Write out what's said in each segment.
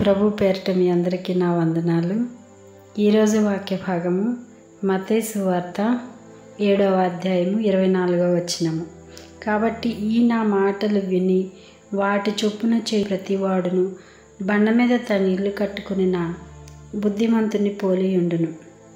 ప్రభు పేరిట మీ అందరికీ నా వందనాలు ఈరోజు వాక్య భాగము మతేసు సువార్త ఏడవ అధ్యాయము ఇరవై నాలుగవ వచనము కాబట్టి ఈ నా మాటలు విని వాటి చొప్పున చేయి ప్రతివాడును బండ మీద తన ఇల్లు కట్టుకుని నా బుద్ధిమంతుని పోలి ఉండును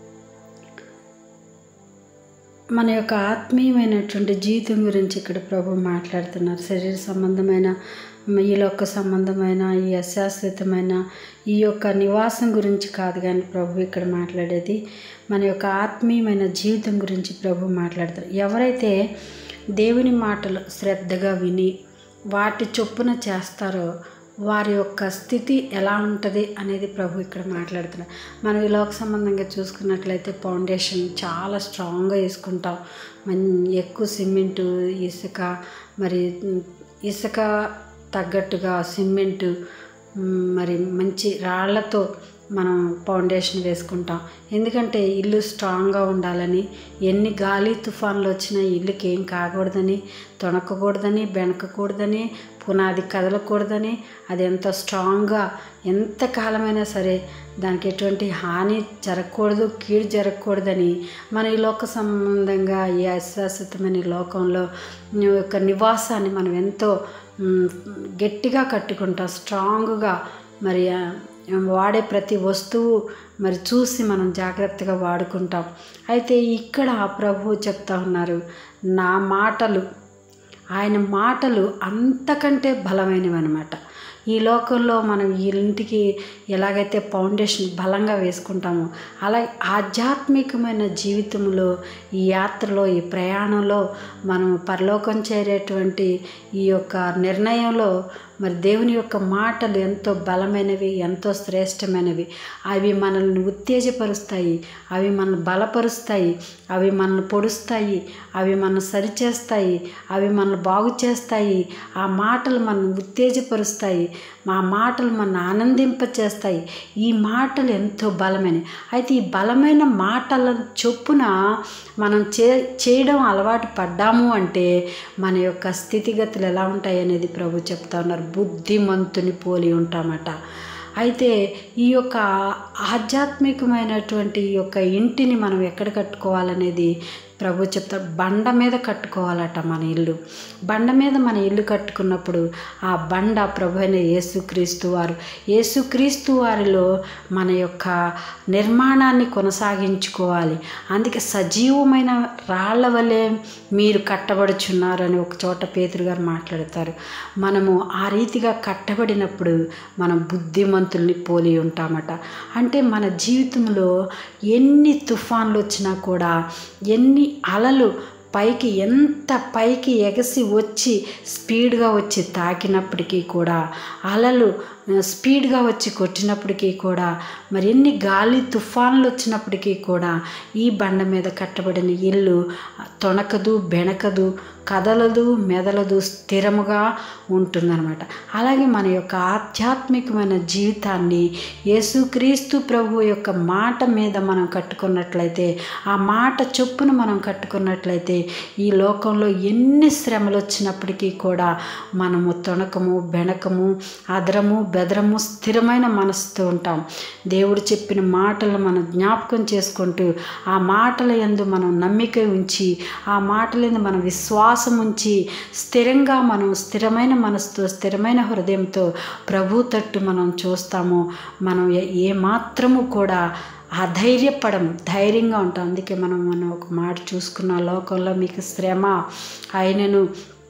మన యొక్క ఆత్మీయమైనటువంటి జీవితం గురించి ఇక్కడ ప్రభు మాట్లాడుతున్నారు శరీర సంబంధమైన ఈ లోక సంబంధమైన ఈ అశాశ్వతమైన ఈ యొక్క నివాసం గురించి కాదు కానీ ప్రభు ఇక్కడ మాట్లాడేది మన యొక్క ఆత్మీయమైన జీవితం గురించి ప్రభు మాట్లాడతారు ఎవరైతే దేవుని మాటలు శ్రద్ధగా విని వాటి చొప్పున చేస్తారో వారి యొక్క స్థితి ఎలా ఉంటుంది అనేది ప్రభు ఇక్కడ మాట్లాడుతున్నారు మనం ఈ లోక సంబంధంగా చూసుకున్నట్లయితే ఫౌండేషన్ చాలా స్ట్రాంగ్గా వేసుకుంటాం మన్ ఎక్కువ సిమెంటు ఇసుక మరి ఇసుక తగ్గట్టుగా సిమెంటు మరి మంచి రాళ్లతో మనం ఫౌండేషన్ వేసుకుంటాం ఎందుకంటే ఇల్లు స్ట్రాంగ్గా ఉండాలని ఎన్ని గాలి తుఫాన్లు వచ్చినా ఇల్లుకి ఏం కాకూడదని తొణకకూడదని బెనకకూడదని పునాది కదలకూడదని అది ఎంత స్ట్రాంగ్గా ఎంత కాలమైనా సరే దానికి ఎటువంటి హాని జరగకూడదు కీడు జరగకూడదని మన ఈ లోక సంబంధంగా ఈ అశాశ్వతమైన లోకంలో యొక్క నివాసాన్ని మనం ఎంతో గట్టిగా కట్టుకుంటాం స్ట్రాంగ్గా మరి వాడే ప్రతి వస్తువు మరి చూసి మనం జాగ్రత్తగా వాడుకుంటాం అయితే ఇక్కడ ప్రభు చెప్తా ఉన్నారు నా మాటలు ఆయన మాటలు అంతకంటే బలమైనవి అనమాట ఈ లోకంలో మనం ఈ ఇంటికి ఎలాగైతే ఫౌండేషన్ బలంగా వేసుకుంటామో అలా ఆధ్యాత్మికమైన జీవితంలో ఈ యాత్రలో ఈ ప్రయాణంలో మనం పరలోకం చేరేటువంటి ఈ యొక్క నిర్ణయంలో మరి దేవుని యొక్క మాటలు ఎంతో బలమైనవి ఎంతో శ్రేష్టమైనవి అవి మనల్ని ఉత్తేజపరుస్తాయి అవి మనల్ని బలపరుస్తాయి అవి మనల్ని పొడుస్తాయి అవి మనల్ని సరిచేస్తాయి అవి మనల్ని బాగు చేస్తాయి ఆ మాటలు మనల్ని ఉత్తేజపరుస్తాయి మా మాటలు మన ఆనందింపచేస్తాయి ఈ మాటలు ఎంతో బలమైనవి అయితే ఈ బలమైన మాటల చొప్పున మనం చే చేయడం అలవాటు పడ్డాము అంటే మన యొక్క స్థితిగతులు ఎలా ఉంటాయి అనేది ప్రభు చెప్తా ఉన్నారు బుద్ధిమంతుని పోలి ఉంటామట అయితే ఈ యొక్క ఆధ్యాత్మికమైనటువంటి ఈ యొక్క ఇంటిని మనం ఎక్కడ కట్టుకోవాలనేది ప్రభు చెప్తారు బండ మీద కట్టుకోవాలట మన ఇల్లు బండ మీద మన ఇల్లు కట్టుకున్నప్పుడు ఆ బండ ప్రభు అయిన యేసుక్రీస్తు వారు యేసుక్రీస్తు వారిలో మన యొక్క నిర్మాణాన్ని కొనసాగించుకోవాలి అందుకే సజీవమైన రాళ్ల వలె మీరు కట్టబడుచున్నారని ఒక చోట పేతురు గారు మాట్లాడతారు మనము ఆ రీతిగా కట్టబడినప్పుడు మనం బుద్ధిమంతుల్ని పోలి ఉంటామట అంటే మన జీవితంలో ఎన్ని తుఫాన్లు వచ్చినా కూడా ఎన్ని అలలు పైకి ఎంత పైకి ఎగసి వచ్చి స్పీడ్గా వచ్చి తాకినప్పటికీ కూడా అలలు స్పీడ్గా వచ్చి కొట్టినప్పటికీ కూడా మరి ఎన్ని గాలి తుఫాన్లు వచ్చినప్పటికీ కూడా ఈ బండ మీద కట్టబడిన ఇల్లు తొణకదు బెణకదు కదలదు మెదలదు స్థిరముగా ఉంటుందన్నమాట అలాగే మన యొక్క ఆధ్యాత్మికమైన జీవితాన్ని యేసుక్రీస్తు ప్రభు యొక్క మాట మీద మనం కట్టుకున్నట్లయితే ఆ మాట చొప్పున మనం కట్టుకున్నట్లయితే ఈ లోకంలో ఎన్ని శ్రమలు వచ్చినప్పటికీ కూడా మనము తొణకము బెణకము అదరము బెదరము స్థిరమైన మనసుతో ఉంటాం దేవుడు చెప్పిన మాటలు మనం జ్ఞాపకం చేసుకుంటూ ఆ మాటల ఎందు మనం నమ్మిక ఉంచి ఆ మాటల ఎందు మనం విశ్వాసం ఉంచి స్థిరంగా మనం స్థిరమైన మనసుతో స్థిరమైన హృదయంతో ప్రభు తట్టు మనం చూస్తాము మనం ఏ మాత్రము కూడా అధైర్యపడము ధైర్యంగా ఉంటాం అందుకే మనం మనం ఒక మాట చూసుకున్న లోకంలో మీకు శ్రమ ఆయనను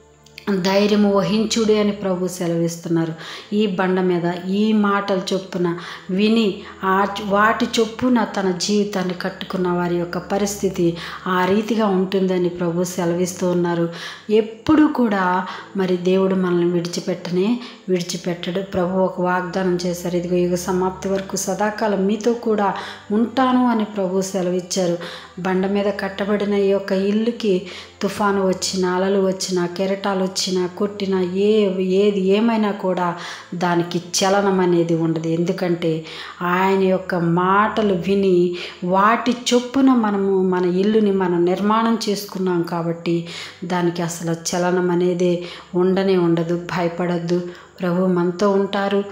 ధైర్యము వహించుడి అని ప్రభు సెలవిస్తున్నారు ఈ బండ మీద ఈ మాటలు చొప్పున విని ఆ వాటి చొప్పున తన జీవితాన్ని కట్టుకున్న వారి యొక్క పరిస్థితి ఆ రీతిగా ఉంటుందని ప్రభు సెలవిస్తూ ఉన్నారు ఎప్పుడు కూడా మరి దేవుడు మనల్ని విడిచిపెట్టనే విడిచిపెట్టడు ప్రభు ఒక వాగ్దానం చేశారు ఇదిగో యుగ సమాప్తి వరకు సదాకాలం మీతో కూడా ఉంటాను అని ప్రభు సెలవిచ్చారు బండ మీద కట్టబడిన ఈ యొక్క ఇల్లుకి తుఫాను వచ్చిన అలలు వచ్చిన కెరటాలు వచ్చిన కొట్టిన ఏ ఏది ఏమైనా కూడా దానికి చలనం అనేది ఉండదు ఎందుకంటే ఆయన యొక్క మాటలు విని వాటి చొప్పున మనము మన ఇల్లుని మనం నిర్మాణం చేసుకున్నాం కాబట్టి దానికి అసలు చలనం అనేది ఉండనే ఉండదు భయపడద్దు ప్రభు మనతో ఉంటారు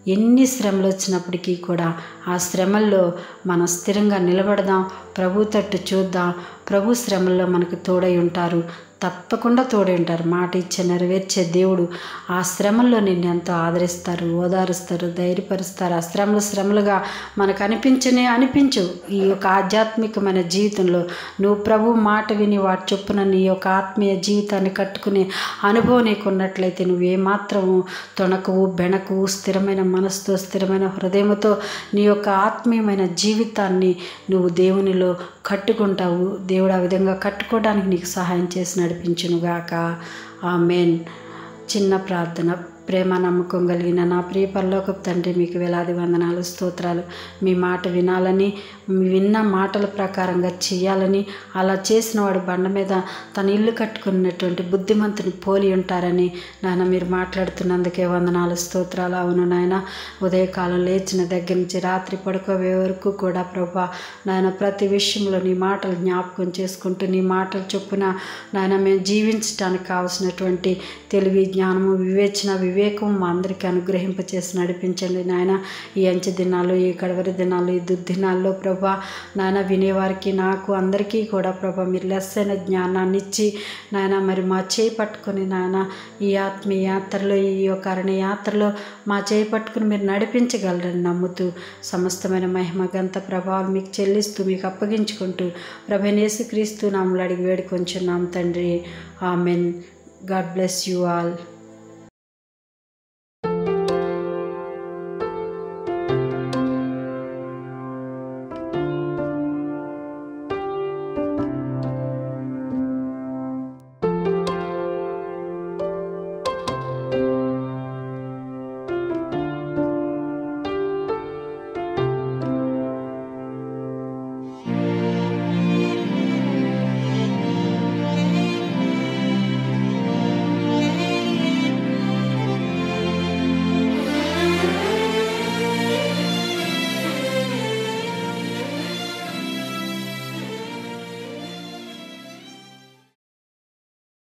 ఎన్ని శ్రమలు వచ్చినప్పటికీ కూడా ఆ శ్రమల్లో మనం స్థిరంగా నిలబడదాం ప్రభు తట్టు చూద్దాం ప్రభు శ్రమల్లో మనకు తోడై ఉంటారు తప్పకుండా తోడై ఉంటారు మాట ఇచ్చే నెరవేర్చే దేవుడు ఆ శ్రమల్లో నిన్ను ఎంతో ఆదరిస్తారు ఓదారుస్తారు ధైర్యపరుస్తారు ఆ శ్రమలు శ్రమలుగా మనకు అనిపించనే అనిపించు ఈ యొక్క ఆధ్యాత్మికమైన జీవితంలో నువ్వు ప్రభు మాట విని వాటి చొప్పున నీ యొక్క ఆత్మీయ జీవితాన్ని కట్టుకునే అనుభవం నీకు ఉన్నట్లయితే నువ్వు ఏమాత్రము తొణకవు బెణకవు స్థిరమైన మనసుతో స్థిరమైన హృదయంతో నీ యొక్క ఆత్మీయమైన జీవితాన్ని నువ్వు దేవునిలో కట్టుకుంటావు దేవుడు ఆ విధంగా కట్టుకోవడానికి నీకు సహాయం చేసి నడిపించునుగాక ఆ మెయిన్ చిన్న ప్రార్థన ప్రేమ నమ్మకం కలిగిన నా ప్రియ పరలోకపు తండ్రి మీకు వేలాది వందనాలు స్తోత్రాలు మీ మాట వినాలని మీ విన్న మాటల ప్రకారంగా చేయాలని అలా చేసిన వాడు బండ మీద తన ఇల్లు కట్టుకున్నటువంటి బుద్ధిమంతుని పోలి ఉంటారని నాయన మీరు మాట్లాడుతున్నందుకే వందనాలు స్తోత్రాలు అవును నాయన ఉదయకాలం లేచిన దగ్గర నుంచి రాత్రి పడుకోవే వరకు కూడా ప్రభా నాయన ప్రతి విషయంలో నీ మాటలు జ్ఞాపకం చేసుకుంటూ నీ మాటలు చొప్పున నాయన మేము జీవించడానికి కావాల్సినటువంటి తెలివి జ్ఞానము వివేచన వివేకం మా అందరికీ అనుగ్రహింపచేసి నడిపించండి నాయన ఈ అంచె దినాలు ఈ గడవరి దినాలు ఈ దుర్దినాల్లో ప్రభా నాయన వినేవారికి నాకు అందరికీ కూడా ప్రభా మీరు లెస్సైన జ్ఞానాన్ని ఇచ్చి నాయన మరి మా చేయి పట్టుకొని నాయన ఈ ఆత్మీయ యాత్రలో ఈ యొక్క అరణ్య యాత్రలో మా చేయి పట్టుకుని మీరు నడిపించగలరని నమ్ముతూ సమస్తమైన మహిమ గంత ప్రభావం మీకు చెల్లిస్తూ మీకు అప్పగించుకుంటూ ప్రభనేసు క్రీస్తు నామలు అడిగి వేడుకొంచున్నాం తండ్రి amen God bless you all